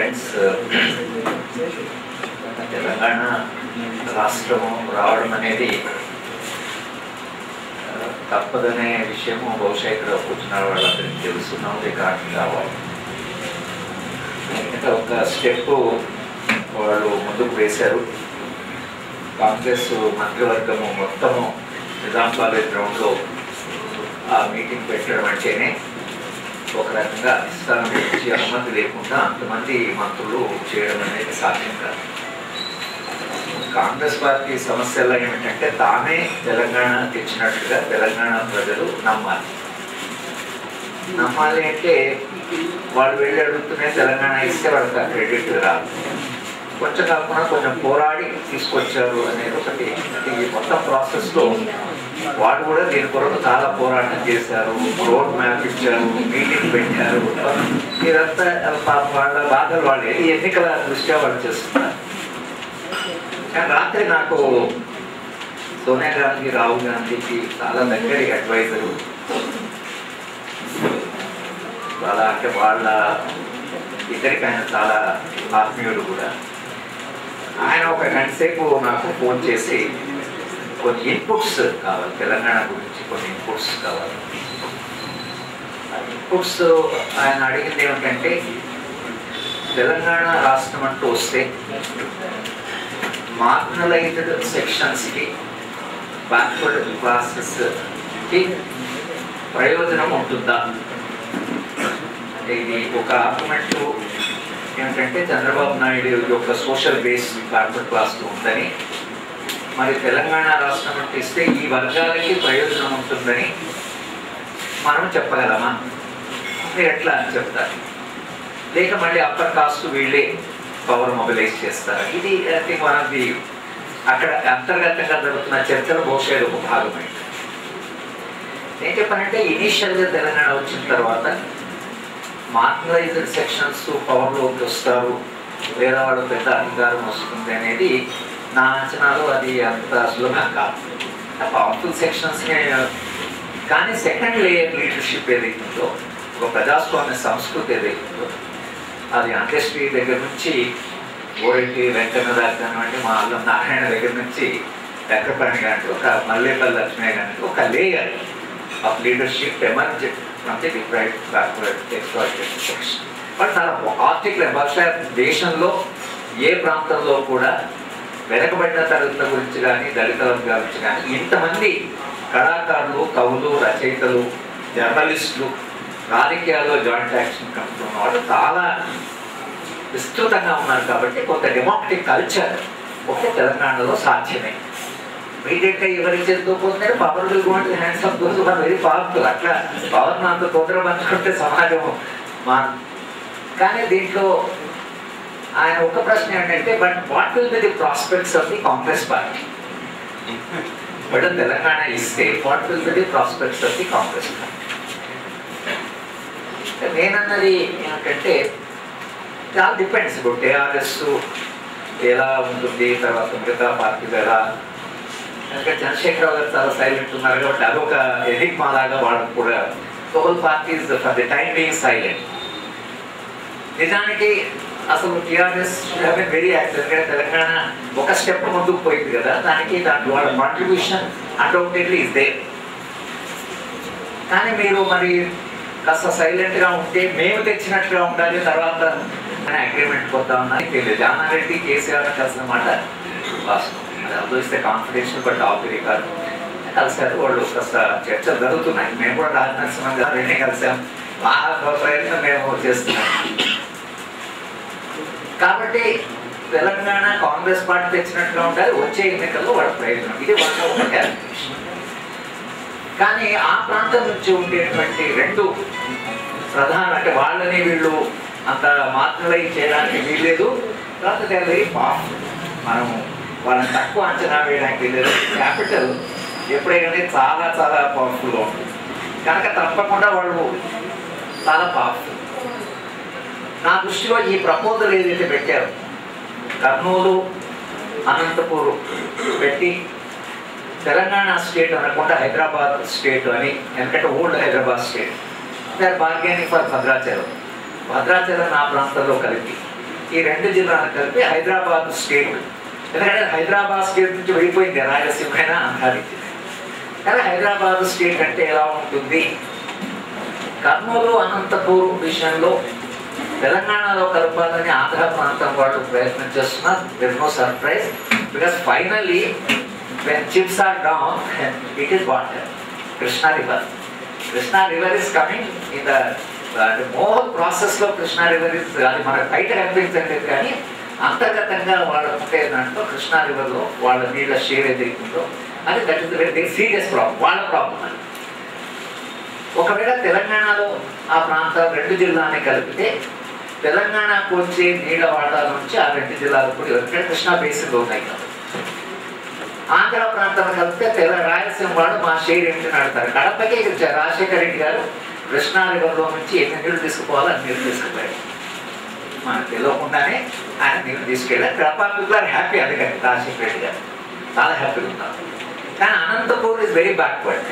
Friends Telangana రాష్ట్రము రావడం అనేది ఆ, తప్పదనే విషయము బహుశా ఇక్కడ కూర్చున్న వాళ్ళందరికీ తెలుసున్నాం రికార్డు కావాలి ఎందుకంటే ఒక స్టెప్ వాళ్ళు ముందుకు వేశారు కాంగ్రెస్ మంత్రివర్గము మొత్తము నిజాం కాలేజ్ గ్రౌండ్లో ఆ మీటింగ్ పెట్టడం అంటేనే ఒక రకంగా అధిష్టానం నుంచి అనుమతి లేకుండా అంతమంది మంత్రులు చేయడం అనేది సాధ్యం కాదు కాంగ్రెస్ పార్టీ సమస్యలు ఏమిటంటే తామే తెలంగాణ తెచ్చినట్టుగా తెలంగాణ ప్రజలు నమ్మాలి నమ్మాలి అంటే వాళ్ళు వెళ్ళి అడుగుతూనే తెలంగాణ ఇస్తే వాళ్ళకి ఆ క్రెడిట్ రాదు కొంచెం కాకుండా కొంచెం పోరాడి తీసుకొచ్చారు అనేది ఒకటి అంటే ఈ మొత్తం ప్రాసెస్లో వాళ్ళు కూడా దీని కొరకు చాలా పోరాటం చేశారు రోడ్ మ్యాప్ ఇచ్చారు మీటింగ్ పెట్టారు ఇదంతా పాపం వాళ్ళ బాధలు వాళ్ళే ఈ ఎన్నికల దృష్ట్యా వాళ్ళు చేస్తున్నారు కానీ రాత్రి నాకు సోనియా గాంధీ రాహుల్ గాంధీకి చాలా దగ్గరి అడ్వైజరు చాలా అంటే వాళ్ళ ఇద్దరికి ఆయన చాలా ఆత్మీయుడు కూడా ఆయన ఒక గంట సేపు నాకు ఫోన్ చేసి కొన్ని ఇన్పుట్స్ కావాలి తెలంగాణ గురించి కొన్ని ఇన్పుట్స్ కావాలి ఆ ఇన్పుట్స్ ఆయన అడిగింది ఏమిటంటే తెలంగాణ రాష్ట్రం అంటూ వస్తే మార్జినలైజ్డ్ సెక్షన్స్కి బ్యాక్వర్డ్ క్లాసెస్కి ప్రయోజనం ఉంటుందా అంటే ఇది ఒక ఆర్గ్యుమెంట్ ఏమిటంటే చంద్రబాబు నాయుడు యొక్క సోషల్ బేస్ బ్యాక్వర్డ్ క్లాస్ ఉందని మరి తెలంగాణ రాష్ట్రం అంటే ఇస్తే ఈ వర్గాలకి ప్రయోజనం ఉంటుందని మనం చెప్పగలమా మీరు ఎట్లా అని చెప్తారు లేక మళ్ళీ అప్పర్ కాస్ట్ వీళ్ళే పవర్ మొబిలైజ్ చేస్తారు ఇది I think one of the అక్కడ అంతర్గతంగా జరుగుతున్న చర్చలు బహుశా ఇది ఒక భాగమే ఏం చెప్పానంటే ఇనీషియల్గా తెలంగాణ వచ్చిన తర్వాత మార్జినలైజ్డ్ సెక్షన్స్ పవర్లోకి వస్తారు లేదా వాళ్ళు పెద్ద అధికారం వస్తుంది అనేది నా అంచనాలో అది అంత సులభం కాదు పవర్ఫుల్ సెక్షన్స్ని కానీ సెకండ్ లేయర్ లీడర్షిప్ ఏదైతుందో ఒక ప్రజాస్వామ్య సంస్కృతి ఏదైతుందో అది అంత్యశ్రీ దగ్గర నుంచి గోరెడ్డి వెంకన్న దాకా కానివ్వండి మా అల్లం నారాయణ దగ్గర నుంచి చక్రపాణి గారి ఒక మల్లేపల్లి లక్ష్మయ్య గారి ఒక layer of leadership emerge from the deprived backward exploited section but చాలా ఆర్టికల్ బహుశా దేశంలో ఏ ప్రాంతంలో కూడా వెనకబడిన తరగతుల గురించి కానీ దళిత వర్గాల గురించి కానీ ఇంతమంది కళాకారులు కవులు రచయితలు జర్నలిస్టులు రాజకీయాల్లో జాయింట్ యాక్షన్ కలుపుతున్న వాళ్ళు చాలా విస్తృతంగా ఉన్నారు కాబట్టి కొంత డెమోక్రటిక్ కల్చర్ ఒకే తెలంగాణలో సాధ్యమే ఇమీడియట్గా ఎవరికి చేరుకోపోతే power will got hands of those are very powerful అట్లా పవర్ నాతో తొందర పంచుకుంటే సమాజం మా కానీ దీంట్లో ఆయన ఒక ప్రశ్న ఏంటంటే but what will be the prospects of the Congress party but Telangana ఇస్తే what will be the prospects of the Congress party నేనన్నది ఏమిటంటే చాలా డిపెండ్స్ ఇప్పుడు టీఆర్ఎస్ ఎలా ఉంటుంది తర్వాత మిగతా పార్టీలు ఎలా ఎందుకంటే చంద్రశేఖరరావు గారు చాలా సైలెంట్ ఉన్నారు కాబట్టి అదొక ఎనిగ్మా లాగా వాళ్ళకు కూడా whole parties for the time being silent నిజానికి అసలు టీఆర్ఎస్ వెరీ యాక్టివ్ ఎందుకంటే తెలంగాణ ఒక స్టెప్ ముందుకు పోయింది కదా దానికి దాంట్లో వాళ్ళ కాంట్రిబ్యూషన్ అన్డౌటెడ్లీ ఇస్ దే కానీ మీరు మరి కాస్త సైలెంట్గా ఉంటే మేము తెచ్చినట్టుగా ఉండాలి తర్వాత అనే అగ్రిమెంట్ పోతా ఉన్నది తెలియదు జానారెడ్డి కేసీఆర్ కలిసిన మాట వాస్తవం అది ఆలోచిస్తే కాన్ఫిడెన్షియల్ బట్ ఆఫీరీ కాదు కలిసారు వాళ్ళు కాస్త చర్చలు జరుగుతున్నాయి మేము కూడా రాజనాథ్ సింగ్ గారు రెండే కలిసాం మా ప్రయత్నం మేము చేస్తున్నాం కాబట్టి తెలంగాణ కాంగ్రెస్ పార్టీ తెచ్చినట్టుగా ఉండాలి వచ్చే ఎన్నికల్లో వాళ్ళ ప్రయోజనం ఇది వాళ్ళ ఒక క్యాలిక్యులేషన్ కానీ ఆ ప్రాంతం నుంచి ఉండేటువంటి రెండు ప్రధాన అంటే వాళ్ళని వీళ్ళు అంత మార్పులైజ్ చేయడానికి వీల్లేదు తర్వాత వెరీ పాప్ మనం వాళ్ళని తక్కువ అంచనా వేయడానికి వీల్లేదు క్యాపిటల్ ఎప్పుడైనా చాలా చాలా పవర్ఫుల్గా ఉంటుంది కనుక తప్పకుండా వాళ్ళు చాలా పవర్ఫుల్ నా దృష్టిలో ఈ ప్రపోజల్ ఏదైతే పెట్టారో కర్నూలు అనంతపూర్ పెట్టి తెలంగాణ స్టేట్ అనకుండా హైదరాబాద్ స్టేట్ అని ఎందుకంటే old Hyderabad state they are bargaining for Bhadrachalam Bhadrachalam నా ప్రాంతంలో కలిపి ఈ రెండు జిల్లాలు కలిపి హైదరాబాద్ స్టేట్ ఎందుకంటే హైదరాబాద్ స్టేట్ నుంచి వెళ్ళిపోయింది రాయలసీమైన ఆంధ్రాది కానీ హైదరాబాద్ స్టేట్ అంటే ఎలా ఉంటుంది కర్నూలు అనంతపూర్ విషయంలో తెలంగాణలో కలపాలని ఆంధ్ర ప్రాంతం వాళ్ళు ప్రయత్నం చేస్తున్నారు there no surprise because finally when chips are down it is water Krishna river Krishna river is coming in the more ప్రాసెస్లో కృష్ణా రివర్ ఇస్ అది మనకు బయట కనిపించలేదు కానీ అంతర్గతంగా వాళ్ళ ఉంటే దాంట్లో కృష్ణా రివర్లో వాళ్ళ నీళ్ళ షేర్ ఏదైతుందో అది that is very serious problem వాళ్ళ ప్రాబ్లం అది ఒకవేళ తెలంగాణలో ఆ ప్రాంతం రెండు జిల్లాని కలిపితే తెలంగాణకు వచ్చే నీళ్ళ వాటాల నుంచి ఆ రెండు జిల్లాలు కూడా ఎవరికంటే కృష్ణా బేసిన్లో ఉన్నాయి కాబట్టి ఆంధ్ర ప్రాంతం కలిపితే తెల రాయలసీమ వాళ్ళు మా షేర్ ఏంటని అడతారు కడపకే ఇక రాజశేఖర రెడ్డి గారు కృష్ణా రివర్లో నుంచి ఎన్ని నీళ్లు తీసుకుపోవాలో అన్ని నీళ్లు తీసుకుపోయాడు మనకు తెలియకుండానే ఆయన నీళ్లు తీసుకెళ్ళారు కడప పీపుల్ ఆర్ హ్యాపీ అందుకని రాజశేఖర రెడ్డి గారు చాలా హ్యాపీగా ఉన్నారు కానీ అనంతపూర్ ఇస్ వెరీ బ్యాక్వర్డ్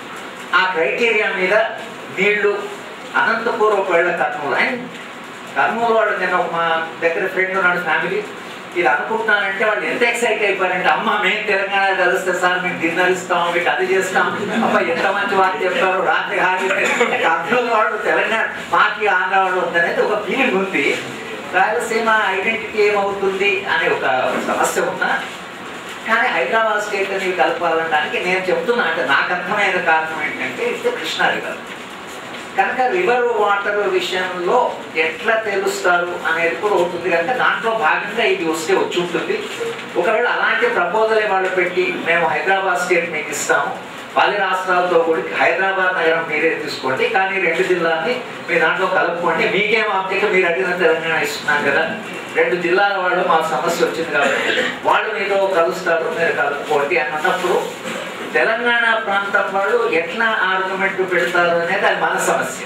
ఆ క్రైటీరియా మీద నీళ్లు అనంతపూర్ ఒకవేళ కర్నూలు అండ్ కర్నూలు వాళ్ళు నేను ఒక మా దగ్గర ఫ్రెండ్ ఉన్నాడు ఫ్యామిలీ ఇది అనుకుంటున్నానంటే వాళ్ళు ఎంత ఎక్సైట్ అయిపోయారంటే అమ్మ మేము తెలంగాణ కలిస్తే సార్ మీకు డిన్నర్ ఇస్తాం మీకు అది చేస్తాం అబ్బా ఎంత మంచి వాటి చెప్పారు రాత్రి హాజీ కర్నూలు వాళ్ళు తెలంగాణ మాకి ఆంధ్ర వాళ్ళు ఉందనేది ఒక ఫీలింగ్ ఉంది రాయలసీమ ఐడెంటిటీ ఏమవుతుంది అనే ఒక సమస్య ఉన్నా కానీ హైదరాబాద్ స్టేట్ అని కలపాలనడానికి నేను చెప్తున్నా అంటే నాకు అర్థమైన కారణం ఏంటంటే ఇట్స్ కృష్ణా రివర్ కనుక రివర్ వాటర్ విషయంలో ఎట్లా తెలుస్తారు అనేది కూడా ఉంటుంది కనుక దాంట్లో భాగంగా ఇది వస్తే వచ్చి ఉంటుంది ఒకవేళ అలాంటి ప్రపోజల్ వాళ్ళు పెట్టి మేము హైదరాబాద్ స్టేట్ మీకు ఇస్తాము పది రాష్ట్రాలతో కూడా హైదరాబాద్ నగరం మీరే తీసుకోండి కానీ రెండు జిల్లాని మీ దాంట్లో కలుపుకోండి మీకేం ఆబ్జెక్ట్ మీరు అడిగిన తెలంగాణ ఇస్తున్నాం కదా రెండు జిల్లాల వాళ్ళు మాకు సమస్య వచ్చింది కాబట్టి వాళ్ళు మీతో కలుస్తారు మీరు కలుపుకోండి అని అన్నప్పుడు తెలంగాణ ప్రాంతం వాళ్ళు ఎట్లా ఆర్గ్యుమెంట్ పెడతారు అనేది అది మన సమస్య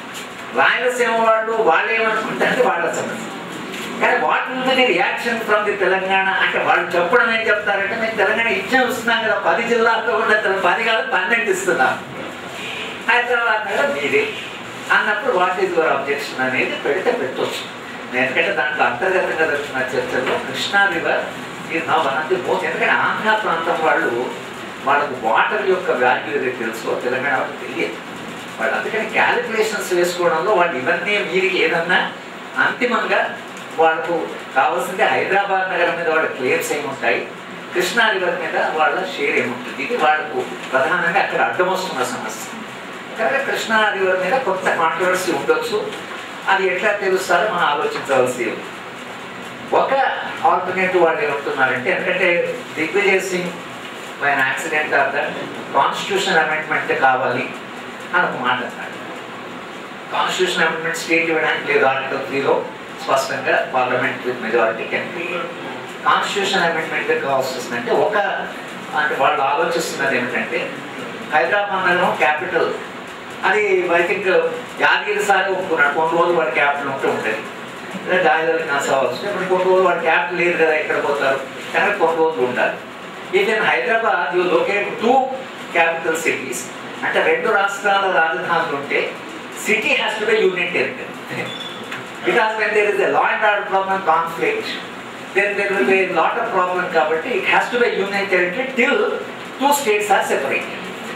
రాయలసీమ వాళ్ళు వాళ్ళు ఏమనుకుంటారంటే వాళ్ళ సమస్య కానీ what will be the reaction from the Telangana అంటే వాళ్ళు చెప్పడం ఏం చెప్తారంటే మేము తెలంగాణ ఇచ్చాం ఇస్తున్నాం కదా పది జిల్లాల్లో ఉన్న తెల- పది కాదు పన్నెండు ఇస్తున్నాం హైదరాబాద్ నగరం మీదే అన్నప్పుడు వాట్ ఈజ్ యువర్ అబ్జెక్షన్ అనేది పెడితే పెట్టవచ్చు ఎందుకంటే దాంట్లో అంతర్గతంగా జరుగుతున్న చర్చల్లో కృష్ణా రివర్ ఇది నా వన్ ఆఫ్ ది మోస్ట్ ఎందుకంటే ఆంధ్ర ప్రాంతం వాళ్ళు వాళ్ళకు వాటర్ యొక్క వాల్యూ ఏదైతే తెలుసో తెలంగాణ వాళ్ళకి తెలియదు వాళ్ళు అందుకని క్యాలిక్యులేషన్స్ వేసుకోవడంలో వాళ్ళు ఇవన్నీ మీరు ఏదన్నా అంతిమంగా వాళ్ళకు కావాల్సింది హైదరాబాద్ నగరం మీద వాళ్ళ క్లెయిమ్స్ ఏముంటాయి కృష్ణా రివర్ మీద వాళ్ళ షేర్ ఏముంటుంది ఇది వాళ్ళకు ప్రధానంగా అక్కడ అడ్డం వస్తున్న సమస్య కనుక కృష్ణా రివర్ మీద కొంత కాంట్రవర్సీ ఉండొచ్చు అది ఎట్లా తెలుస్తారో మనం ఆలోచించవలసి ఉంది. ఒక ఆల్టర్నేటివ్ వాళ్ళు ఏమంటున్నారంటే ఎందుకంటే దిగ్విజయ్ సింగ్ ఆయన accident of that constitution amendment కావాలి అని ఒక మాట అన్నాడు కాన్స్టిట్యూషన్ అమెండ్మెంట్ స్టేట్ ఇవ్వడానికి లేదు ఆర్టికల్ త్రీలో స్పష్టంగా parliament with majority can constitution amendment కావాల్సి వస్తుందంటే ఒక అంటే వాళ్ళు ఆలోచిస్తున్నది ఏమిటంటే హైదరాబాద్ నగరం క్యాపిటల్ అది ఐ థింక్ యాదగిరి సార్ ఒప్పుకున్నాడు కొన్ని రోజులు వాడి క్యాపిటల్ ఉంటూ ఉంటుంది గాయదారి కావాల్సి ఇప్పుడు కొన్ని రోజులు వాడి క్యాపిటల్ లేదు కదా ఎక్కడ పోతారు కానీ కొన్ని రోజులు ఉండాలి if in Hyderabad you locate two capital cities అంటే రెండు రాష్ట్రాల రాజధానులు ఉంటే city has to be union territory because when there is a law and order problem conflict then there will be lot of problem కాబట్టి it has to be union territory till two states are separate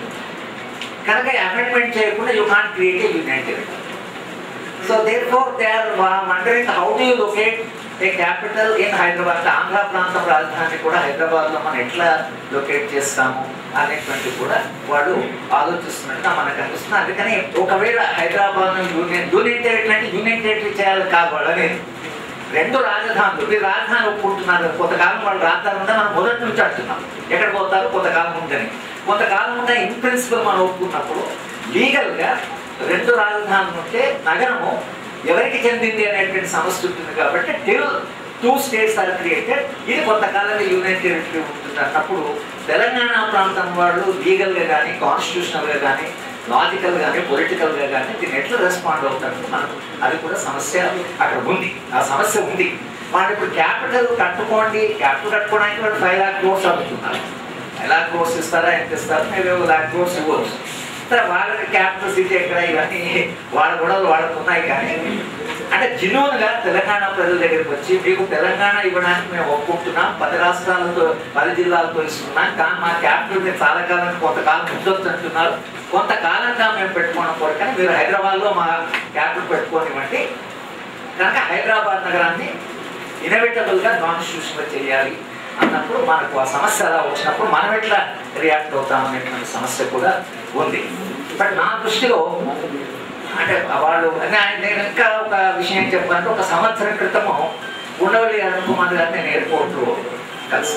కనుక amendment చేయకుండా you can't create a union territory so therefore they are wondering how do you locate a capital in Hyderabad Andhra ప్రాంతం రాజధాని కూడా హైదరాబాద్లో మనం ఎట్లా locate చేస్తాము అనేటువంటి కూడా వాళ్ళు ఆలోచిస్తున్నట్టుగా మనకు అనిపిస్తుంది అందుకని ఒకవేళ హైదరాబాద్ యూనియన్ యూనియన్ టెరిటరీ అంటే యూనియన్ టెరిటరీ చేయాలి కాదు వాళ్ళు అనేది రెండు రాజధానులు మీరు రాజధాని ఒప్పుకుంటున్నారు కొంతకాలం వాళ్ళు రాజధాని ఉందా మనం మొదటి నుంచి అంటున్నాం ఎక్కడ పోతారు కొంతకాలం ఉందని కొంతకాలం ఉందా ఇన్ ప్రిన్సిపల్ మనం ఒప్పుకున్నప్పుడు లీగల్గా రెండు రాజధానులు ఉంటే నగరము ఎవరికి చెందింది అనేటువంటి సమస్య ఉంటుంది కాబట్టి till two states are created ఇది కొంతకాలంగా యూనియన్ టెరిటరీ ఉంటుంది అన్నప్పుడు తెలంగాణ ప్రాంతం వాళ్ళు లీగల్గా కానీ కాన్స్టిట్యూషనల్గా కానీ లాజికల్ కానీ పొలిటికల్గా కానీ దీన్ని ఎట్లా రెస్పాండ్ అవుతారు మనకు అది కూడా సమస్య అక్కడ ఉంది ఆ సమస్య ఉంది వాళ్ళు ఇప్పుడు క్యాపిటల్ కట్టుకోండి క్యాపిటల్ కట్టుకోవడానికి వాళ్ళు ఫైవ్ లాక్ క్రోర్స్ అడుగుతున్నారు ఫైవ్ లాక్ క్రోర్స్ ఇస్తారా ఎంత ఇస్తారు మీరు లాక్ క్రోర్స్ ఇవ్వచ్చు సరే వాళ్ళకి క్యాపిటల్ సిటీ ఎక్కడ ఇవన్నీ వాళ్ళ గొడవలు వాళ్ళకు ఉన్నాయి కానీ అంటే జినూన్గా తెలంగాణ ప్రజల దగ్గరికి వచ్చి మీకు తెలంగాణ ఇవ్వడానికి మేము ఒప్పుకుంటున్నాం పది రాష్ట్రాలతో పది జిల్లాలతో ఇస్తున్నాం కానీ మా క్యాపిటల్ మీరు చాలా కాలం కొంతకాలం ముద్దొచ్చు అంటున్నారు కొంతకాలంగా మేము పెట్టుకున్న కోరికని మీరు హైదరాబాద్లో మా క్యాపిటల్ పెట్టుకోనివ్వండి కనుక హైదరాబాద్ నగరాన్ని ఇన్నోవేటబుల్గా కాన్స్టిట్యూషన్గా చేయాలి అన్నప్పుడు మనకు ఆ సమస్య అలా వచ్చినప్పుడు మనం ఎట్లా రియాక్ట్ అవుతాం అనేటువంటి సమస్య కూడా ఉంది బట్ నా దృష్టిలో అంటే వాళ్ళు అంటే ఆయన- నేను ఇంకా ఒక విషయం చెప్పాలంటే ఒక సంవత్సరం క్రితము ఉండవల్లి అరుణ్ కుమార్ గారిని నేను ఎయిర్పోర్ట్లో కలిసి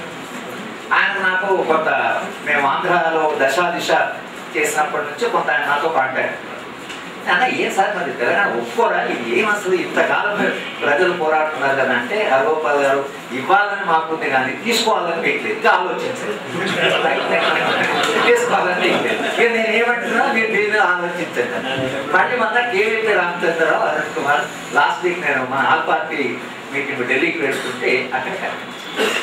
ఆయన నాకు కొంత మేము ఆంధ్రాలో దశా దిశ చేసినప్పటి నుంచి కొంత ఆయన నాతో కాంటాక్ట్ అన్న ఏం సార్ మరి తెలంగాణ ఒప్పుకోరా ఇది ఏం అసలు ఇంతకాలం ప్రజలు పోరాడుతున్నారు కదా అంటే హరగోపాల్ గారు ఇవ్వాలని మాకుంది కానీ తీసుకోవాలని మీకు లేదు ఇంకా ఆలోచించండి తీసుకోవాలని మీకు లేదు ఇక నేను ఏమంటున్నా మీరు దీని మీద ఆలోచించండి మళ్ళీ మన కేవీపీ రామచంద్రరావు అరుణ్ కుమార్ లాస్ట్ వీక్ నేను మన ఆల్ పార్టీ మీటింగ్ ఢిల్లీకి వెళ్తుంటే అక్కడ కనిపించింది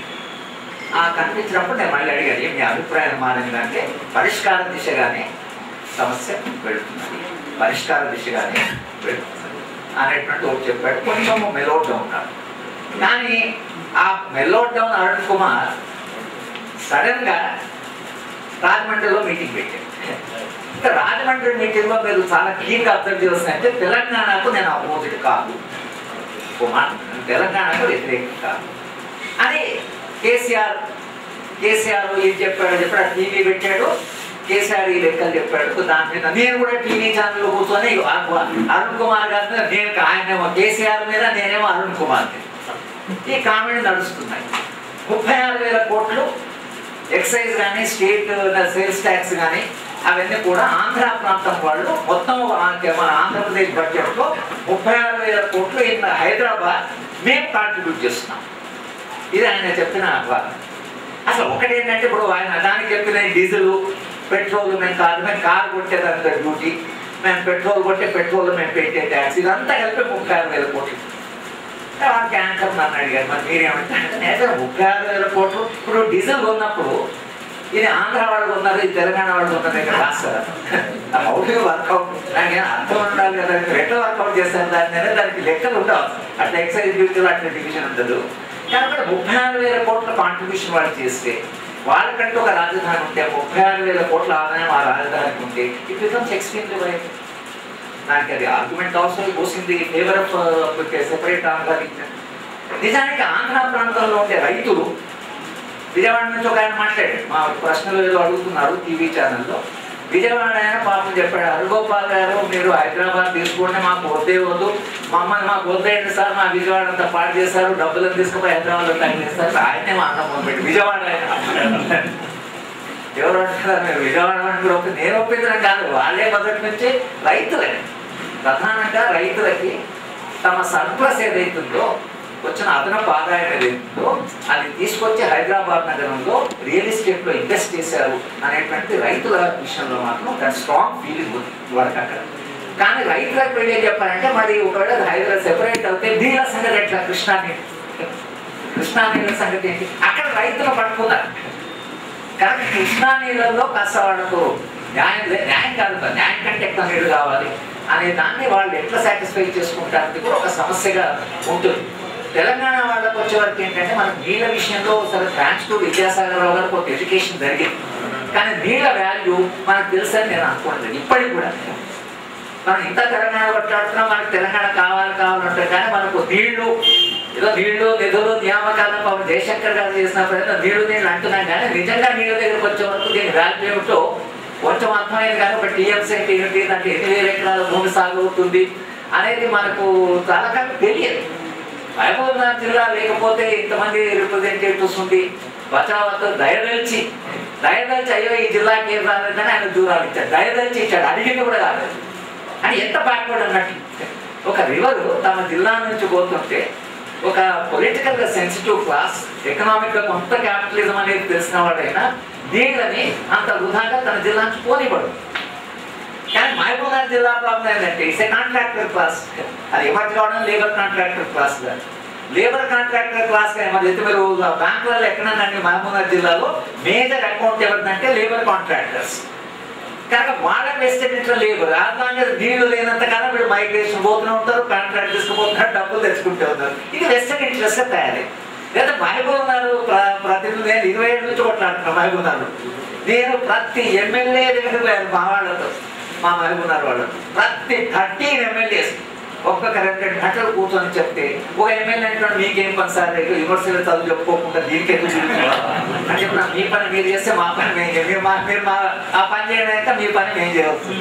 ఆ కనిపించినప్పుడు నేను మళ్ళీ అడిగాను "ఏం మీ అభిప్రాయం మారిందంటే పరిష్కార దిశగానే సమస్య వెళుతున్నది పరిష్కార దిశగానే వెళుతున్నది అనేటువంటి ఒకటి చెప్పాడు కొంచెం మెలోడ్ డౌన్ ఉన్నాడు కానీ ఆ మెలోడ్ డౌన్ అరుణ్ కుమార్ సడన్ గా రాజమండ్రిలో మీటింగ్ పెట్టాడు ఇంకా రాజమండ్రి మీటింగ్ లో మీరు చాలా క్లీన్ గా అబ్జర్వ్ చేస్తున్నారంటే తెలంగాణకు నేను అపోజిట్ కాదు ఓ మాట తెలంగాణకు వ్యతిరేకం కాదు అని కేసీఆర్ కేసీఆర్ ఏం చెప్పాడు చెప్పాడు టీవీ పెట్టాడు కేసీఆర్ ఈ లెక్కలు చెప్పాడు దాని మీద నేను కూడా టీవీ ఛానల్ కూర్చొని ఆ- అరుణ్ కుమార్ గారి మీద నేను ఆయనేమో కేసీఆర్ మీద నేనేమో అరుణ్ కుమార్ మీద ఈ కామెంట్ నడుస్తున్నాయి ముప్పై ఆరు వేల కోట్లు ఎక్సైజ్ కానీ స్టేట్ సేల్స్ ట్యాక్స్ కానీ అవన్నీ కూడా ఆంధ్ర ప్రాంతం వాళ్ళు మొత్తం ఆ- మన ఆంధ్రప్రదేశ్ బడ్జెట్లో ముప్పై ఆరు వేల కోట్లు ఇన్ హైదరాబాద్ మేము కాంట్రిబ్యూట్ చేస్తున్నాం ఇది ఆయన చెప్పిన వాదన. అసలు ఒకటేంటంటే ఇప్పుడు ఆయన దానికి చెప్పిన ఈ డీజిల్ పెట్రోల్ మేము కాదు మేము కారు కొట్టేదంత డ్యూటీ మేము పెట్రోల్ కొట్టే పెట్రోల్ మేము పెట్టే ట్యాక్స్ ఇదంతా కలిపి ముప్పై ఆరు వేల కోట్లు వాడికి యాంకర్ నన్ను అడిగారు మరి మీరేమంటారు నేత ముప్పై ఆరు వేల కోట్లు ఇప్పుడు డీజిల్ కొన్నప్పుడు ఇది ఆంధ్ర వాళ్ళు కొన్నారు ఇది తెలంగాణ వాళ్ళు కొన్నారు ఇక్కడ రాస్తారా అవుట్ వర్కౌట్ దానికి ఏం అర్థం ఉండాలి కదా ఎట్లా వర్కౌట్ చేస్తారు దాన్ని అనేది దానికి లెక్కలు ఉండవు అట్లా ఎక్సైజ్ డ్యూటీలో అట్లా డివిజన్ ఉండదు కాబట్టి ముప్పై ఆరు వేల కోట్ల కాంట్రిబ్యూషన్ వాళ్ళు చేస్తే వాళ్ళకంటూ ఒక రాజధాని ఉంటే ముప్పై ఆరు వేల కోట్ల ఆదాయం ఆ రాజధానికి ఉంటే ఇట్ బికమ్స్ ఎక్స్ట్రీమ్లీ వైట్ నాకు అది argument also goes in the favour of separate Andhra region నిజానికి ఆంధ్ర ప్రాంతంలో ఉండే రైతులు విజయవాడ నుంచి ఒక ఆయన మాట్లాడాడు మా ప్రశ్నలు ఏదో అడుగుతున్నారు టీవీ ఛానల్లో విజయవాడ ఆయన పాపం చెప్పాడు హరిగోపాల్ గారు మీరు హైదరాబాద్ తీసుకోండి మాకు వద్దే వద్దు మమ్మల్ని మాకు వద్దేయండి సార్ మా విజయవాడ అంతా పాడు చేశారు డబ్బులను తీసుకుపోయి హైదరాబాద్లో తగ్గి చేస్తారు ఆయనే మా అన్నం మొదలుపెట్టి విజయవాడ ఆయన ఎవరు అంటారు మీరు విజయవాడ అని కూడా ఒప్పి నేను ఒప్పించడం కాదు వాళ్ళే మొదటి నుంచి రైతులే ప్రధానంగా రైతులకి తమ సర్ప్లస్ ఏదైతుందో వచ్చిన అదనపు ఆదాయం ఏదైతుందో అది తీసుకొచ్చి హైదరాబాద్ నగరంలో రియల్ ఎస్టేట్ లో ఇన్వెస్ట్ చేశారు అనేటువంటి రైతుల విషయంలో మాత్రం దాని స్ట్రాంగ్ ఫీలింగ్ ఉంది వాళ్ళకి అక్కడ కానీ రైతులకు వెళ్ళి ఏం చెప్పారంటే మరి ఒకవేళ హైదరాబాద్ సెపరేట్ అవుతే నీళ్ళ సంగతి ఎట్లా కృష్ణా నీళ్ళు కృష్ణా నీళ్ళ సంగతి ఏంటి అక్కడ రైతులు పట్టుకున్నారు కనుక కృష్ణా నీళ్ళల్లో కాస్త వాళ్ళకు న్యాయం లే- న్యాయం కాదు కదా, న్యాయం కంటే ఎక్కువ నీళ్ళు కావాలి అనే దాన్ని వాళ్ళు ఎట్లా సాటిస్ఫై చేసుకుంటారని కూడా ఒక సమస్యగా ఉంటుంది తెలంగాణ వాళ్ళకి వచ్చే వరకు ఏంటంటే మనకు నీళ్ళ విషయంలో సరే థ్యాంక్స్ టు విద్యాసాగర్ రావు గారికి ఒక ఎడ్యుకేషన్ జరిగింది కానీ నీళ్ళ వాల్యూ మనకు తెలుసని నేను అనుకోలేదు ఇప్పటికి కూడా మనం ఇంత తెలంగాణ కొట్లాడుతున్నాం మనకు తెలంగాణ కావాలి కావాలంటే కానీ మనకు నీళ్లు ఏదో నీళ్లు నిధులు నియామకాలను పాపం జయశంకర్ గారు చేసిన ప్రయత్నం నీళ్లు నీళ్ళు అంటున్నాం కానీ నిజంగా నీళ్ళ దగ్గరకు వచ్చే వరకు దీని వాల్యూ ఏమిటో కొంచెం అర్థమైంది కానీ ఒక టీఎంసీ ఏంటి దాంట్లో ఎన్ని వేల ఎకరాల భూమి సాగు అవుతుంది అనేది మనకు చాలా కాలం తెలియదు మహబూబ్నగర్ జిల్లా లేకపోతే ఇంతమంది రిప్రజెంటేటివ్స్ ఉండి బచావతో దయదలిచి దయదలిచి అయ్యో ఈ జిల్లాకి ఏం రాలేదని ఆయన దూరాలు ఇచ్చాడు దయదలిచి ఇచ్చాడు అడిగింది కూడా కాలేదు అని ఎంత బ్యాక్వర్డ్ అన్నట్టు ఒక రివర్ తమ జిల్లా నుంచి పోతుంటే ఒక పొలిటికల్ గా సెన్సిటివ్ క్లాస్ ఎకనామిక్ గా కొంత క్యాపిటలిజం అనేది తెలిసిన వాడైనా నీళ్ళని అంత వృధాగా తన జిల్లా నుంచి పోనివ్వడు కానీ మహబూబ్నగర్ జిల్లా ప్రాబ్లం ఏంటంటే ఇట్స్ కాంట్రాక్టర్ క్లాస్ అది ఎమర్జ్ కావడం లేబర్ కాంట్రాక్టర్ క్లాస్ గా లేబర్ కాంట్రాక్టర్ క్లాస్ గా ఎమర్జ్ అయితే మీరు బ్యాంకులలో ఎక్కడండి మహబూబ్నగర్ జిల్లాలో మేజర్ అకౌంట్ ఎవరిదంటే లేబర్ కాంట్రాక్టర్స్ కనుక వాళ్ళ వెస్టెడ్ ఇంట్లో లేవు రాజధాని నీళ్లు లేనంత కాలం వీళ్ళు మైగ్రేషన్ పోతూనే ఉంటారు కాంట్రాక్ట్ తీసుకుపోతున్నారు డబ్బులు తెచ్చుకుంటూ ఉంటారు ఇది వెస్టర్న్ ఇంట్రెస్ట్ గా తయారై లేదా మహబూబ్నారు ప్రతినిధి నేను ఇరవై ఏడు నుంచి కొట్లాడుతున్నా మహబూబ్నారు నేను ప్రతి ఎమ్మెల్యే దగ్గర పోయాను మా వాళ్ళతో మా మహబూబ్నారు వాళ్ళు ప్రతి థర్టీన్ ఎమ్మెల్యేస్ ఒక్కొక్క రెండు రెండు గంటలు కూర్చొని చెప్తే ఒక ఎమ్మెల్యే అంటున్నాడు మీకేం పని సార్ యూనివర్సిటీలో చదువు చెప్పుకోకుండా దీనికి ఎందుకు చూపించాలి? అని చెప్పిన మీ పని మీరు చేస్తే మా పని మేము చేయం. మీరు మా మీరు మా ఆ పని చేయడానికి మీ పని మేము చేయవచ్చు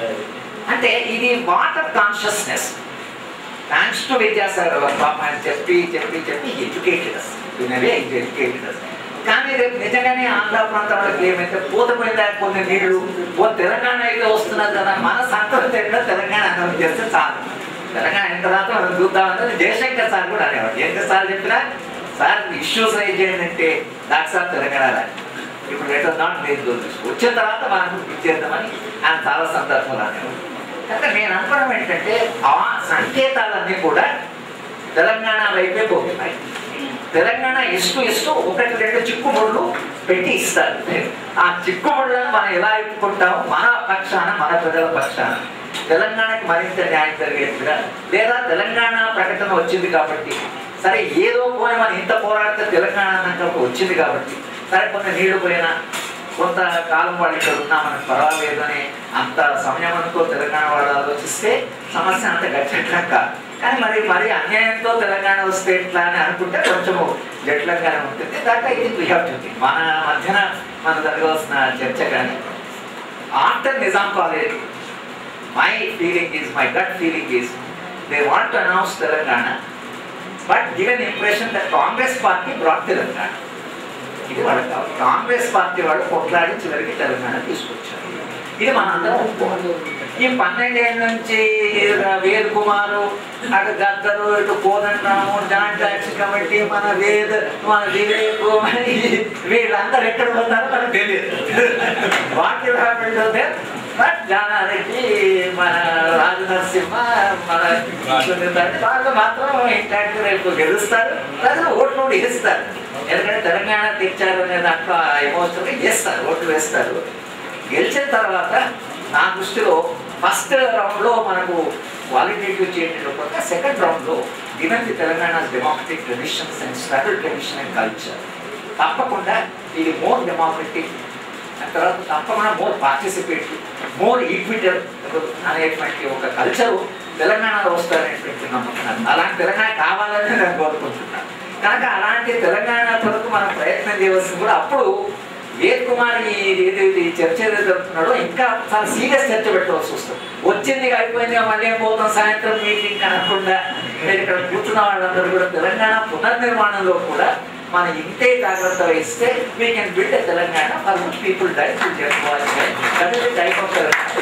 అంటే ఇది water consciousness thanks to Vidyasagar వాళ్ళ పాప ఆయన చెప్పి చెప్పి చెప్పి ఎడ్యుకేటెడ్ వినవే ఎడ్యుకేటెడ్ కానీ రేపు నిజంగానే ఆంధ్ర ప్రాంతం వాళ్ళకి ఏమైతే పోతపోయిందా కొన్ని నీళ్లు ఓ తెలంగాణ అయితే వస్తున్నది కదా మన సంతోషం తెలియదు తెలంగాణ అన్నం చేస్తే చాలు తెలంగాణ అయిన తర్వాత మనం చూద్దామని జయశంకర్ సార్ కూడా అనేవాడు ఎంత సార్ చెప్పినా సార్ ఇష్యూస్ రైజ్ చేయండి దాకా సార్ తెలంగాణ రాదు. ఇప్పుడు లెట్ నాట్ నేను వచ్చిన తర్వాత మనం ఇచ్చేద్దామని ఆయన చాలా సందర్భాలు అనేవాడు కనుక నేను అనుకోవడం ఏంటంటే ఆ సంకేతాలన్నీ కూడా తెలంగాణ వైపే పోతున్నాయి తెలంగాణ ఇస్తూ ఇస్తూ ఒకటి రెండు చిక్కుముళ్ళు పెట్టి ఇస్తారు ఆ చిక్కుముళ్ళను మనం ఎలా ఎత్తుకుంటాం మన పక్షాన మన ప్రజల పక్షాన తెలంగాణకి మరింత న్యాయం జరిగేట్టుగా లేదా తెలంగాణ ప్రకటన వచ్చింది కాబట్టి సరే ఏదో పోయి మనం ఇంత పోరాడితే తెలంగాణ అన్నప్పుడు వచ్చింది కాబట్టి సరే కొన్ని నీళ్లు పోయినా కొంత కాలం వాళ్ళు ఇక్కడ ఉన్నా మనకు పర్వాలేదు అని అంత సంయమనంతో తెలంగాణ వాళ్ళు ఆలోచిస్తే సమస్య అంత గట్టిగా కాదు కానీ మరి మరి అన్యాయంతో తెలంగాణ వస్తే ఎట్లా అని అనుకుంటే కొంచెము జట్లంగానే ఉంటుంది దాకా ఇది వీ హ్యావ్ టు మన మధ్యన మన జరగవలసిన చర్చ కానీ after Nizam college my feeling is my gut feeling is they want to announce Telangana but given impression that Congress party brought Telangana ఇది వాళ్ళకి కావాలి. కాంగ్రెస్ పార్టీ వాళ్ళు కొట్లాడి చివరికి తెలంగాణ తీసుకొచ్చారు ఇది మనందరం ఒప్పుకోవాలి ఈ పన్నెండేళ్ళ నుంచి వేద్ కుమారు అటు గద్దరు ఇటు కోదండరాము జాయింట్ యాక్షన్ కమిటీ మన వేద్ మన వివేక్ మన ఈ- వీళ్ళందరూ ఎక్కడ పోతారో మనకు తెలియదు వాటి హ్యాపెండ్ బట్ జానారెడ్డి మన రాజు నరసింహ మన వాళ్ళు మాత్రం ఇంటాక్ట్ రేపు గెలుస్తారు ప్రజలు ఓట్లు కూడా వేస్తారు ఎందుకంటే తెలంగాణ తెచ్చారు అనే దాంట్లో ఎమోషనల్ చేస్తారు ఓట్లు వేస్తారు గెలిచిన తర్వాత నా దృష్టిలో ఫస్ట్ రౌండ్లో మనకు క్వాలిటేటివ్ చేంజ్ ఇవ్వకపోతే సెకండ్ రౌండ్లో given the Telangana democratic traditions and struggle tradition and culture తప్పకుండా ఇది మోర్ డెమోక్రటిక్ ఆ తర్వాత తప్పకుండా మోర్ పార్టిసిపేటివ్ మోర్ ఈక్విటల్ అనేటువంటి ఒక కల్చర్ తెలంగాణలో వస్తారనేటువంటి నమ్మకం నాకు. అలాంటి తెలంగాణ కావాలని నేను కోరుకుంటున్నాను కనుక అలాంటి తెలంగాణ కొరకు మనం ప్రయత్నం చేయవలసింది కూడా అప్పుడు వేద్ కుమార్ ఈ ఏదైతే ఈ చర్చ ఏదైతే జరుపుతున్నాడో ఇంకా చాలా సీరియస్ చర్చ పెట్టవలసి వస్తుంది వచ్చింది అయిపోయింది మళ్ళీ ఏం పోతాం సాయంత్రం మీటింగ్ అనకుండా మీరు ఇక్కడ కూర్చున్న వాళ్ళందరూ కూడా తెలంగాణ పునర్నిర్మాణంలో కూడా మనం ఇంతే జాగ్రత్త వహిస్తే we can build Telangana for which people die to చేసుకోవాలి that is type of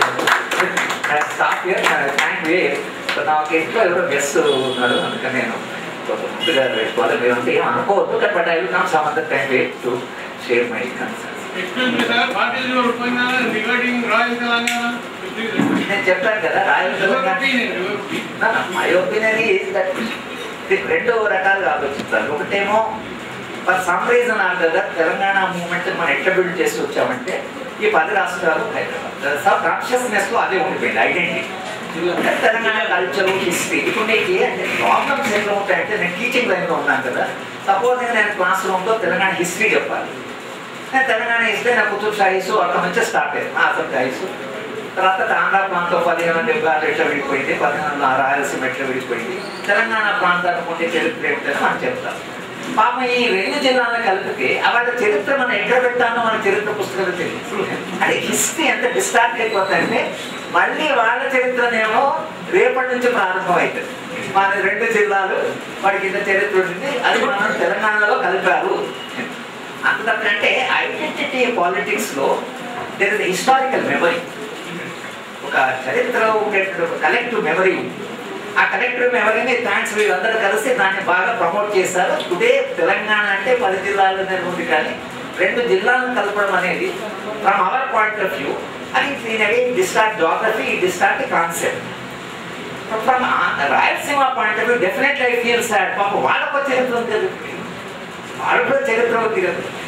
stop year thank way నాకు ఇంట్లో ఎవరో గెస్ట్ ఉన్నారు అందుకని నేను కొంచెం ముందుగా పెట్టుకోవాలి మీరు అంటే ఏం అనుకోవద్దు but I will come some other time way to share my concerns Excuse me, sir. What is your opinion regarding Royal Telangana? Please, నేను చెప్పాను కదా Rayal Your Telangana opinion, your opinion. My opinion is that రెండు రకాలుగా ఆలోచిస్తారు ఒకటేమో for some reason are కదా Telangana moment మనం ఎట్లా బిల్డ్ చేసి వచ్చామంటే ఈ పది రాష్ట్రాలు హైదరాబాద్ సబ్ కాన్షియస్నెస్ లో అదే ఉండిపోయింది ఐడెంటిటీ తెలంగాణ కల్చర్ హిస్టరీ ఇప్పుడు నీకు అంటే ప్రాబ్లమ్స్ ఎట్లా ఉంటాయంటే నేను టీచింగ్ లైన్లో ఉన్నాను కదా సపోజ్ నేను క్లాస్ రూమ్లో తెలంగాణ హిస్టరీ చెప్పాలి నేను తెలంగాణ హిస్టరీ నాకు కుతుబ్ షాహీస్ అక్కడ నుంచే స్టార్ట్ అయ్యింది ఆసఫ్ షాహీస్ తర్వాత ఆంధ్ర ప్రాంతం పదిహేను డెబ్బై ఎట్లా విడిపోయింది పదిహేను రాయలసీమ ఎట్లా విడిపోయింది తెలంగాణ ప్రాంతానికి ఉండే చరిత్ర ఏమిటని మనం చెప్తాం పాపం ఈ రెండు జిల్లాలను కలిపితే వాళ్ళ చరిత్ర మనం ఎక్కడ పెట్టాలో మన చరిత్ర పుస్తకాలు తెలియదు అంటే హిస్టరీ ఎంత డిస్టార్ట్ అయిపోతుందంటే మళ్ళీ వాళ్ళ చరిత్రనేమో రేపటి నుంచి ప్రారంభం అవుతుంది మన రెండు జిల్లాలు వాడికి ఇంత చరిత్ర ఉంటుంది అది మనం తెలంగాణలో కలిపారు అంతకంటే ఐడెంటిటీ పాలిటిక్స్ లో దేర్ ఇస్ హిస్టారికల్ మెమరీ ఒక చరిత్ర ఉండేటువంటి ఒక కలెక్టివ్ మెమరీ ఉంది ఆ కలెక్టివ్ మెమరీని థ్యాంక్స్ వీళ్ళందరూ కలిసి దాన్ని బాగా ప్రమోట్ చేశారు టుడే తెలంగాణ అంటే పది జిల్లాలు అనేది ఉంది కానీ రెండు జిల్లాలను కలపడం అనేది from our point of view అది in a way distort geography distort concept from Rayalaseema point of view definitely I feel sad పాప వాళ్ళకు చరిత్ర ఉంది కదా వాళ్ళకు కూడా చరిత్ర ఉంది కదా